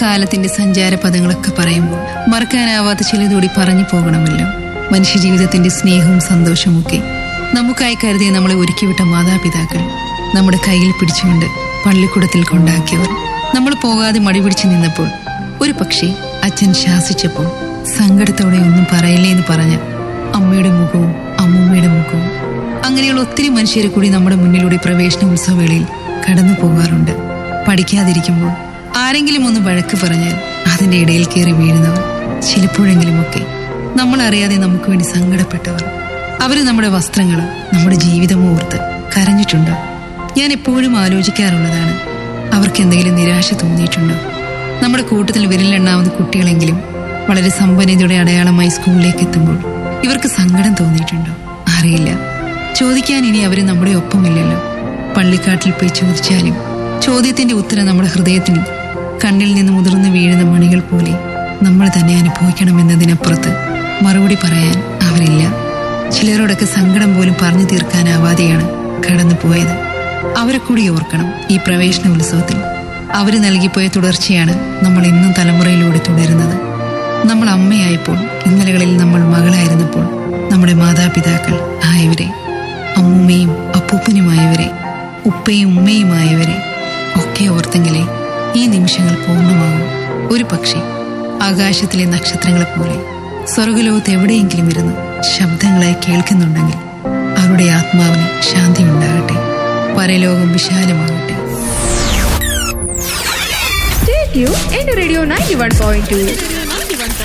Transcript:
കാലത്തിന്റെ സഞ്ചാര പദങ്ങളൊക്കെ പറയുമ്പോൾ മറക്കാനാവാത്ത ചിലതുകൂടി പറഞ്ഞു പോകണമല്ലോ മനുഷ്യജീവിതത്തിന്റെ സ്നേഹവും സന്തോഷവും ഒക്കെ നമുക്കായി കരുതിയ നമ്മളെ ഒരുക്കിവിട്ട മാതാപിതാക്കൾ നമ്മുടെ കയ്യിൽ പിടിച്ചുകൊണ്ട് പള്ളിക്കൂടത്തിൽ കൊണ്ടാക്കിയവർ നമ്മൾ പോകാതെ മടി പിടിച്ചു നിന്നപ്പോൾ ഒരു പക്ഷേ അച്ഛൻ ശാസിച്ചപ്പോൾ സങ്കടത്തോടെ ഒന്നും പറയില്ലേ എന്ന് പറഞ്ഞ അമ്മയുടെ മുഖവും അമ്മൂമ്മയുടെ മുഖവും അങ്ങനെയുള്ള ഒത്തിരി മനുഷ്യരെ കൂടി നമ്മുടെ മുന്നിലൂടെ പ്രവേശന ഉത്സവവേളയിൽ കടന്നു പോകാറുണ്ട് പഠിക്കാതിരിക്കുമ്പോൾ ആരെങ്കിലും ഒന്ന് വഴക്ക് പറഞ്ഞാൽ അതിന്റെ ഇടയിൽ കയറി വീഴുന്നവർ ചിലപ്പോഴെങ്കിലുമൊക്കെ നമ്മൾ അറിയാതെ നമുക്ക് വേണ്ടി സങ്കടപ്പെട്ടവർ അവര് നമ്മുടെ വസ്ത്രങ്ങളും നമ്മുടെ ജീവിതവും ഓർത്ത് കരഞ്ഞിട്ടുണ്ടോ ഞാൻ എപ്പോഴും ആലോചിക്കാറുള്ളതാണ് അവർക്ക് എന്തെങ്കിലും നിരാശ തോന്നിയിട്ടുണ്ടോ നമ്മുടെ കൂട്ടത്തിൽ വിരലിലെണ്ണാവുന്ന കുട്ടികളെങ്കിലും വളരെ സമ്പന്നതയുടെ അടയാളമായി സ്കൂളിലേക്ക് എത്തുമ്പോൾ ഇവർക്ക് സങ്കടം തോന്നിയിട്ടുണ്ടോ അറിയില്ല ചോദിക്കാൻ ഇനി അവര് നമ്മുടെ ഒപ്പമില്ലല്ലോ പള്ളിക്കാട്ടിൽ പോയി ചോദിച്ചാലും ചോദ്യത്തിന്റെ ഉത്തരം നമ്മുടെ ഹൃദയത്തിന് കണ്ണിൽ നിന്ന് മുതിർന്നു വീഴുന്ന മണികൾ പോലെ നമ്മൾ തന്നെ അനുഭവിക്കണമെന്നതിനപ്പുറത്ത് മറുപടി പറയാൻ അവരില്ല ചിലരോടൊക്കെ സങ്കടം പോലും പറഞ്ഞു തീർക്കാനാവാതെയാണ് കടന്നു പോയത് അവരെ കൂടി ഓർക്കണം ഈ പ്രവേശന ഉത്സവത്തിൽ അവര് നൽകിപ്പോയ തുടർച്ചയാണ് നമ്മൾ ഇന്നും തലമുറയിലൂടെ തുടരുന്നത് നമ്മൾ അമ്മയായപ്പോൾ ഇന്നലകളിൽ നമ്മൾ മകളായിരുന്നപ്പോൾ നമ്മുടെ മാതാപിതാക്കൾ ആയവരെ അമ്മൂമ്മയും അപ്പൂപ്പനുമായവരെ ഉപ്പയും ഉമ്മയുമായവരെ ഒക്കെ ഓർത്തെങ്കിലേ ഈ നിമിഷങ്ങൾ പൂർണ്ണമാകും ഒരു പക്ഷേ ആകാശത്തിലെ നക്ഷത്രങ്ങളെ പോലെ സ്വർഗലോകത്ത് എവിടെയെങ്കിലും ഇരുന്ന് ശബ്ദങ്ങളായി കേൾക്കുന്നുണ്ടെങ്കിൽ അവരുടെ ആത്മാവിന് ശാന്തി ഉണ്ടാകട്ടെ പരലോകം വിശാലമാകട്ടെ Stay tuned into Radio 91.2.